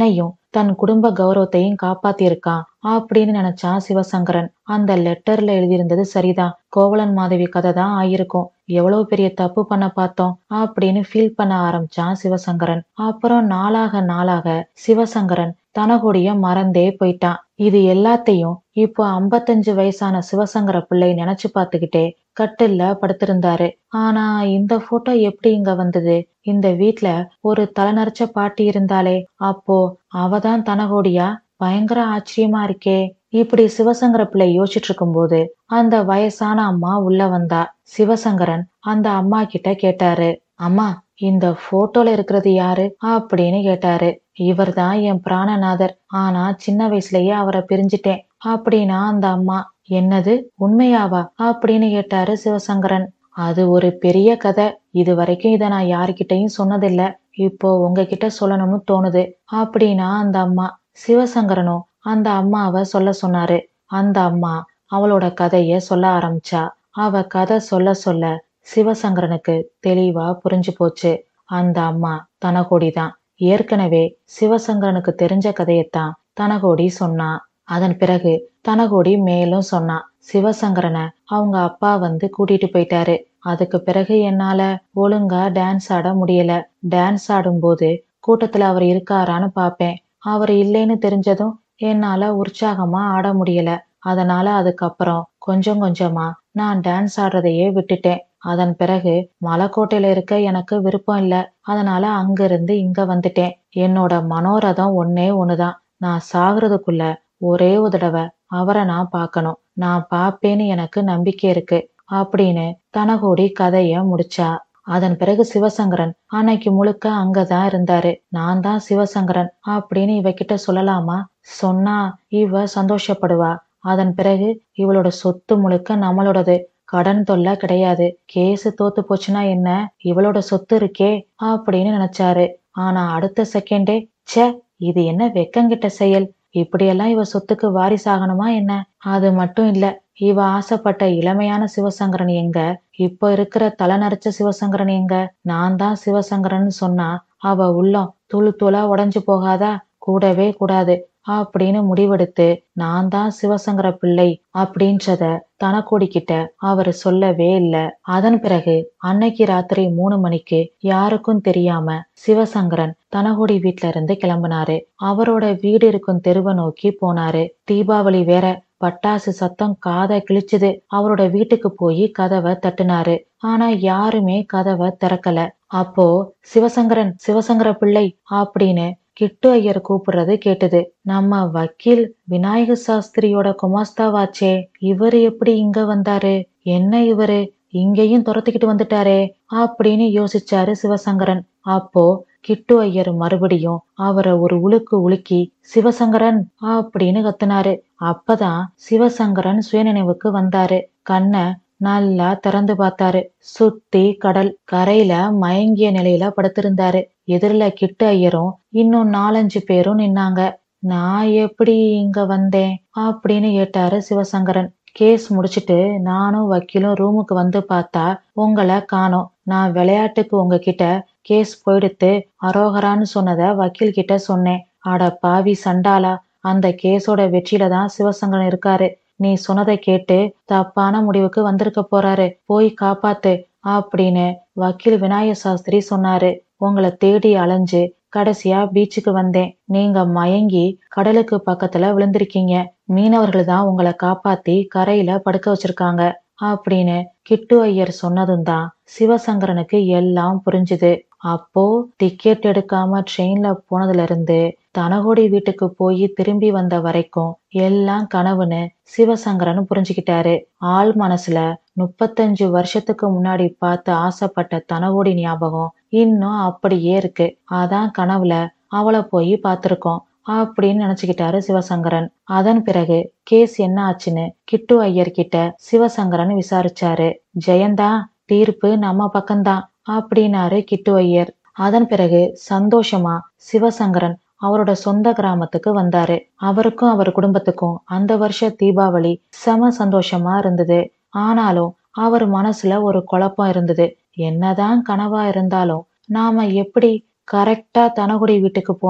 தன் குடும்ப கௌரவத்தையும் காப்பாத்திருக்கான் அப்படின்னு நினைச்சான் சிவசங்கரன் அந்த லெட்டர்ல எழுதியிருந்தது சரிதான் கோவலன் மாதவி கதை தான் ஆயிருக்கும் எவ்வளவு பெரிய தப்பு பண்ண பார்த்தோம் அப்படின்னு ஃபீல் பண்ண ஆரம்பிச்சான் சிவசங்கரன் அப்புறம் நாளாக நாளாக சிவசங்கரன் தனகுடிய மறந்தே போயிட்டான் இது எல்லாத்தையும் இப்போ ஐம்பத்தஞ்சு வயசான சிவசங்கர பிள்ளை நினைச்சு பார்த்துக்கிட்டே கட்டில்ல படுத்திருந்தாரு ஆனா இந்த போட்டோ எப்படி இங்க வந்தது இந்த வீட்ல ஒரு தலைநரைச்ச பாட்டி இருந்தாலே அப்போ அவதான் தனகோடியா பயங்கர ஆச்சரியமா இருக்கே இப்படி சிவசங்கர பிள்ளை யோசிச்சுட்டு இருக்கும்போது அந்த வயசான அம்மா உள்ள வந்தா சிவசங்கரன் அந்த அம்மா கிட்ட கேட்டாரு அம்மா இந்த போட்டோல இருக்கிறது யாரு அப்படின்னு கேட்டாரு இவர்தான் என் பிராணநாதர் ஆனா சின்ன வயசுலயே அவரை பிரிஞ்சிட்டேன் அப்படின்னா அந்த அம்மா என்னது உண்மையாவா அப்படின்னு கேட்டாரு சிவசங்கரன் அது ஒரு பெரிய கதை இது வரைக்கும் இதை நான் யாருக்கிட்டையும் சொன்னதில்ல இப்போ உங்ககிட்ட சொல்லணும்னு தோணுது அப்படின்னா அந்த அம்மா சிவசங்கரனும் அந்த அம்மாவை சொல்ல சொன்னாரு அந்த அம்மா அவளோட கதைய சொல்ல ஆரம்பிச்சா அவ கதை சொல்ல சொல்ல சிவசங்கரனுக்கு தெளிவா புரிஞ்சு போச்சு அந்த அம்மா தனகோடி தான் ஏற்கனவே சிவசங்கரனுக்கு தெரிஞ்ச கதையத்தான் தனகோடி சொன்னா அதன் பிறகு தனகோடி மேலும் சொன்னான் சிவசங்கரனை அவங்க அப்பா வந்து கூட்டிட்டு போயிட்டாரு அதுக்கு பிறகு என்னால ஒழுங்கா டான்ஸ் ஆட முடியல டான்ஸ் ஆடும்போது கூட்டத்துல அவர் இருக்காரான்னு பாப்பேன் அவர் இல்லைன்னு தெரிஞ்சதும் என்னால உற்சாகமா ஆட முடியல அதனால அதுக்கப்புறம் கொஞ்சம் கொஞ்சமா நான் டான்ஸ் ஆடுறதையே விட்டுட்டேன் அதன் பிறகு மலைக்கோட்டையில இருக்க எனக்கு விருப்பம் இல்ல அதனால அங்கிருந்து இங்க வந்துட்டேன் என்னோட மனோரதம் ஒன்னே ஒண்ணுதான் நான் சாகுறதுக்குள்ள ஒரே ஒரு தடவை அவரை நான் பார்க்கணும் நான் பாப்பேன்னு எனக்கு நம்பிக்கை இருக்கு அப்படின்னு தனகோடி கதைய முடிச்சா அதன் பிறகு சிவசங்கரன் அன்னைக்கு முழுக்க அங்கதான் இருந்தாரு நான் தான் சிவசங்கரன் அப்படின்னு இவகிட்ட சொல்லலாமா சொன்னா இவ சந்தோஷப்படுவா அதன் பிறகு இவளோட சொத்து முழுக்க நம்மளோடது கடன் தொல்லை கிடையாது கேஸ் தோத்து போச்சுன்னா என்ன இவளோட சொத்து இருக்கே அப்படின்னு நினைச்சாரு ஆனா அடுத்த செகண்டே ச்சே இது என்ன வெக்கங்கிட்ட செயல் இப்படியெல்லாம் இவ சொத்துக்கு வாரிசாகணுமா என்ன அது மட்டும் இல்ல இவ ஆசைப்பட்ட இளமையான சிவசங்கரன் எங்க இப்ப இருக்கிற தலைநரைச்ச சிவசங்கரன் எங்க நான் தான் சிவசங்கரன் சொன்னா அவ உள்ளம் துளு துளா உடைஞ்சு போகாதா கூடவே கூடாது அப்படின்னு முடிவெடுத்து நான் தான் சிவசங்கர பிள்ளை அப்படின்றத தனக்கோடி கிட்ட அவர் சொல்லவே இல்ல அதன் பிறகு அன்னைக்கு ராத்திரி மூணு மணிக்கு யாருக்கும் தெரியாம சிவசங்கரன் தனகோடி வீட்ல இருந்து கிளம்பினாரு அவரோட வீடு இருக்கும் தெருவை நோக்கி போனாரு தீபாவளி வேற பட்டாசு சத்தம் காதை கிழிச்சுது அவரோட வீட்டுக்கு போய் கதவை தட்டுனாரு ஆனா யாருமே கதவை திறக்கல அப்போ சிவசங்கரன் சிவசங்கர பிள்ளை அப்படின்னு கிட்டு ஐயர் கூப்பிடுறது கேட்டது நம்ம வக்கீல் விநாயக சாஸ்திரியோட குமாஸ்தாவாச்சே இவரு எப்படி இங்க வந்தாரு என்ன இவரு இங்கேயும் துரத்திக்கிட்டு வந்துட்டாரே அப்படின்னு யோசிச்சாரு சிவசங்கரன் அப்போ கிட்டு ஐயர் மறுபடியும் அவரை ஒரு உலுக்கு உலுக்கி சிவசங்கரன் அப்படின்னு கத்துனாரு அப்பதான் சிவசங்கரன் சுயநினைவுக்கு வந்தாரு கண்ணை நல்லா திறந்து பார்த்தாரு சுத்தி கடல் கரையில மயங்கிய நிலையில படுத்திருந்தாரு எதிரில கிட்டு ஐயரும் இன்னும் நாலஞ்சு பேரும் நின்னாங்க நான் எப்படி இங்க வந்தேன் அப்படின்னு கேட்டாரு சிவசங்கரன் கேஸ் முடிச்சிட்டு நானும் வக்கீலும் ரூமுக்கு வந்து பார்த்தா உங்களை காணோம் நான் விளையாட்டுக்கு உங்ககிட்ட கேஸ் போயிடுத்து அரோகரான்னு சொன்னத வக்கீல் கிட்ட சொன்னேன் அட பாவி சண்டாலா அந்த கேஸோட வெற்றியில தான் சிவசங்கரன் இருக்காரு நீ சொன்னதை கேட்டு தப்பான முடிவுக்கு வந்திருக்க போறாரு போய் காப்பாத்து அப்படின்னு வக்கீல் விநாயக சாஸ்திரி சொன்னாரு உங்களை தேடி அலைஞ்சு கடைசியா பீச்சுக்கு வந்தேன் நீங்க மயங்கி கடலுக்கு பக்கத்துல விழுந்திருக்கீங்க மீனவர்கள் தான் உங்களை காப்பாத்தி கரையில படுக்க வச்சிருக்காங்க அப்படின்னு கிட்டு ஐயர் சொன்னதும் தான் சிவசங்கரனுக்கு எல்லாம் புரிஞ்சுது அப்போ டிக்கெட் எடுக்காம ட்ரெயின்ல போனதுல இருந்து தனகோடி வீட்டுக்கு போய் திரும்பி வந்த வரைக்கும் எல்லாம் கனவுன்னு சிவசங்கரன் புரிஞ்சுக்கிட்டாரு ஆள் மனசுல முப்பத்தஞ்சு வருஷத்துக்கு முன்னாடி பார்த்து ஆசைப்பட்ட தனகோடி ஞாபகம் இன்னும் அப்படியே இருக்கு அதான் கனவுல அவளை போய் பார்த்திருக்கோம் அப்படின்னு நினைச்சுக்கிட்டாரு சிவசங்கரன் அதன் பிறகு கேஸ் என்ன ஆச்சுன்னு கிட்டு ஐயர் கிட்ட சிவசங்கரன் விசாரிச்சாரு ஜெயந்தா தீர்ப்பு நம்ம பக்கம்தான் அப்படின்னாரு கிட்டு ஐயர் அதன் பிறகு சந்தோஷமா சிவசங்கரன் அவரோட சொந்த கிராமத்துக்கு வந்தாரு அவருக்கும் அவர் குடும்பத்துக்கும் அந்த வருஷ தீபாவளி செம சந்தோஷமா இருந்தது ஆனாலும் அவர் மனசுல ஒரு குழப்பம் இருந்தது என்னதான் கனவா இருந்தாலும் நாம எப்படி கரெக்டா தனகுடி வீட்டுக்கு போனோம்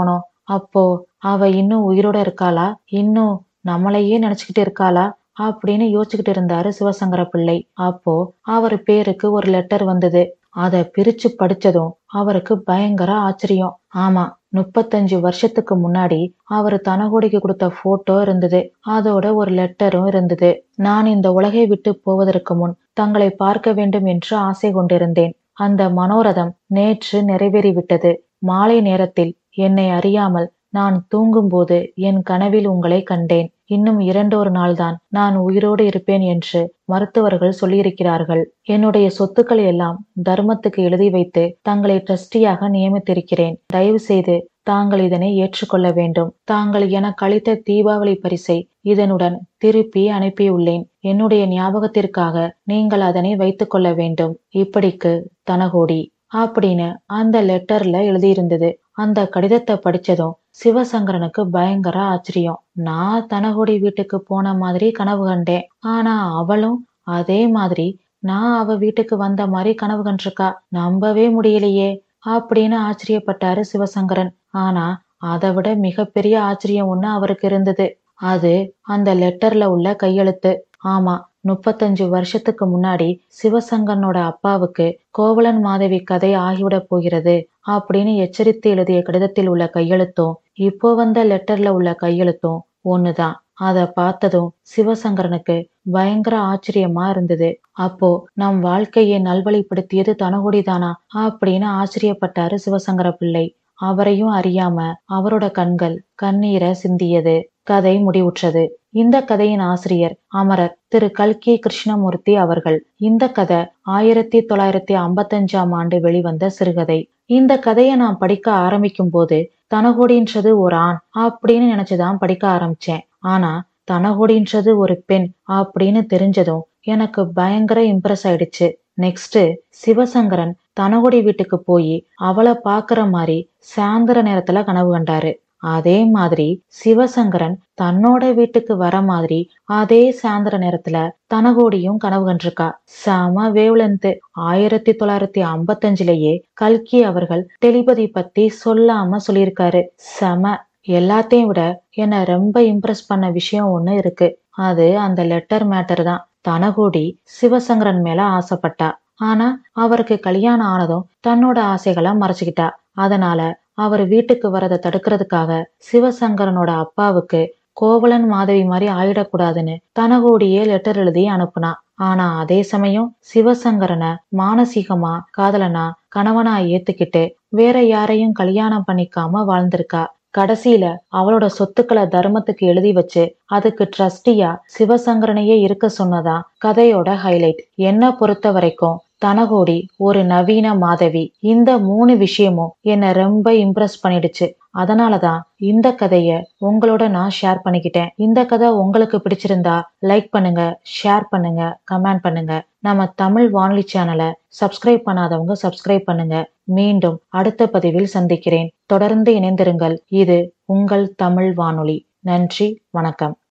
அப்போ அவ இன்னும் உயிரோட இருக்காளா இன்னும் நம்மளையே நினைச்சுக்கிட்டு இருக்காளா அப்படின்னு யோசிச்சுக்கிட்டு இருந்தாரு சிவசங்கர பிள்ளை அப்போ அவர் பேருக்கு ஒரு லெட்டர் வந்தது அத பிரிச்சு படிச்சதும் அவருக்கு பயங்கர ஆச்சரியம் ஆமா முப்பத்தஞ்சு வருஷத்துக்கு முன்னாடி அவர் தனகோடிக்கு கொடுத்த போட்டோ இருந்தது அதோட ஒரு லெட்டரும் இருந்தது நான் இந்த உலகை விட்டு போவதற்கு முன் தங்களை பார்க்க வேண்டும் என்று ஆசை கொண்டிருந்தேன் அந்த மனோரதம் நேற்று நிறைவேறிவிட்டது மாலை நேரத்தில் என்னை அறியாமல் நான் தூங்கும்போது என் கனவில் உங்களை கண்டேன் இன்னும் இரண்டொரு நாள்தான் நான் உயிரோடு இருப்பேன் என்று மருத்துவர்கள் சொல்லியிருக்கிறார்கள் என்னுடைய சொத்துக்களை எல்லாம் தர்மத்துக்கு எழுதி வைத்து தங்களை ட்ரஸ்டியாக நியமித்திருக்கிறேன் தயவு செய்து தாங்கள் இதனை ஏற்றுக்கொள்ள வேண்டும் தாங்கள் எனக்கு அளித்த தீபாவளி பரிசை இதனுடன் திருப்பி அனுப்பியுள்ளேன் என்னுடைய ஞாபகத்திற்காக நீங்கள் அதனை வைத்துக் கொள்ள வேண்டும் இப்படிக்கு தனகோடி அப்படின்னு அந்த லெட்டர்ல எழுதியிருந்தது அந்த கடிதத்தை படிச்சதும் சிவசங்கரனுக்கு பயங்கர ஆச்சரியம் நான் தனகோடி வீட்டுக்கு போன மாதிரி கனவு கண்டேன் ஆனா அவளும் அதே மாதிரி நான் அவ வீட்டுக்கு வந்த மாதிரி கனவு கண்டிருக்கா நம்பவே முடியலையே அப்படின்னு ஆச்சரியப்பட்டாரு சிவசங்கரன் ஆனா அதை விட மிகப்பெரிய ஆச்சரியம் ஒண்ணு அவருக்கு இருந்தது அது அந்த லெட்டர்ல உள்ள கையெழுத்து ஆமா முப்பத்தஞ்சு வருஷத்துக்கு முன்னாடி சிவசங்கரனோட அப்பாவுக்கு கோவலன் மாதவி கதை ஆகிவிடப் போகிறது அப்படின்னு எச்சரித்து எழுதிய கடிதத்தில் உள்ள கையெழுத்தும் இப்போ வந்த லெட்டர்ல உள்ள கையெழுத்தும் ஒண்ணுதான் அத பார்த்ததும் சிவசங்கரனுக்கு பயங்கர ஆச்சரியமா இருந்தது அப்போ நம் வாழ்க்கையை நல்வழிப்படுத்தியது தனகுடிதானா அப்படின்னு ஆச்சரியப்பட்டாரு சிவசங்கர பிள்ளை அவரையும் அறியாம அவரோட கண்கள் கண்ணீரை சிந்தியது கதை முடிவுற்றது இந்த கதையின் ஆசிரியர் அமரர் திரு கல்கி கிருஷ்ணமூர்த்தி அவர்கள் இந்த கதை ஆயிரத்தி தொள்ளாயிரத்தி ஐம்பத்தஞ்சாம் ஆண்டு வெளிவந்த சிறுகதை இந்த கதையை நான் படிக்க ஆரம்பிக்கும் போது தனகோடின்றது ஒரு ஆண் அப்படின்னு நினைச்சுதான் படிக்க ஆரம்பிச்சேன் ஆனா தனகோடின்றது ஒரு பெண் அப்படின்னு தெரிஞ்சதும் எனக்கு பயங்கர இம்ப்ரெஸ் ஆயிடுச்சு நெக்ஸ்ட் சிவசங்கரன் தனகுடி வீட்டுக்கு போய் அவளை பாக்குற மாதிரி சாயந்தர நேரத்துல கனவு கண்டாரு அதே மாதிரி சிவசங்கரன் தன்னோட வீட்டுக்கு வர மாதிரி அதே சாயந்தர நேரத்துல தனகோடியும் கனவு கண்டிருக்கா செம வேவ்லென்த் ஆயிரத்தி தொள்ளாயிரத்தி ஐம்பத்தஞ்சுலயே கல்கி அவர்கள் டெலிபதி பத்தி சொல்லாம சொல்லியிருக்காரு செம எல்லாத்தையும் விட என்ன ரொம்ப இம்ப்ரெஸ் பண்ண விஷயம் ஒண்ணு இருக்கு அது அந்த லெட்டர் மேட்டர் தான் தனகோடி சிவசங்கரன் மேல ஆசைப்பட்டா ஆனா அவருக்கு கல்யாணம் ஆனதும் தன்னோட ஆசைகளை மறைச்சுக்கிட்டா அதனால அவர் வீட்டுக்கு வரதை தடுக்கிறதுக்காக சிவசங்கரனோட அப்பாவுக்கு கோவலன் மாதவி மாதிரி ஆயிடக்கூடாதுன்னு தனகோடியே லெட்டர் எழுதி அனுப்புனா ஆனா அதே சமயம் சிவசங்கரனை மானசீகமா காதலனா கணவனா ஏத்துக்கிட்டு வேற யாரையும் கல்யாணம் பண்ணிக்காம வாழ்ந்திருக்கா கடைசியில அவளோட சொத்துக்களை தர்மத்துக்கு எழுதி வச்சு அதுக்கு ட்ரஸ்டியா சிவசங்கரனையே இருக்க சொன்னதா கதையோட ஹைலைட் என்ன பொறுத்த வரைக்கும் தனகோடி ஒரு நவீன மாதவி இந்த மூணு விஷயமும் என்ன ரொம்ப இம்ப்ரெஸ் பண்ணிடுச்சு அதனாலதான் இந்த கதைய உங்களோட நான் ஷேர் பண்ணிக்கிட்டேன் இந்த கதை உங்களுக்கு பிடிச்சிருந்தா லைக் பண்ணுங்க ஷேர் பண்ணுங்க கமெண்ட் பண்ணுங்க நம்ம தமிழ் வானொலி சேனலை சப்ஸ்கிரைப் பண்ணாதவங்க சப்ஸ்கிரைப் பண்ணுங்க மீண்டும் அடுத்த பதிவில் சந்திக்கிறேன் தொடர்ந்து இணைந்திருங்கள் இது உங்கள் தமிழ் வானொலி நன்றி வணக்கம்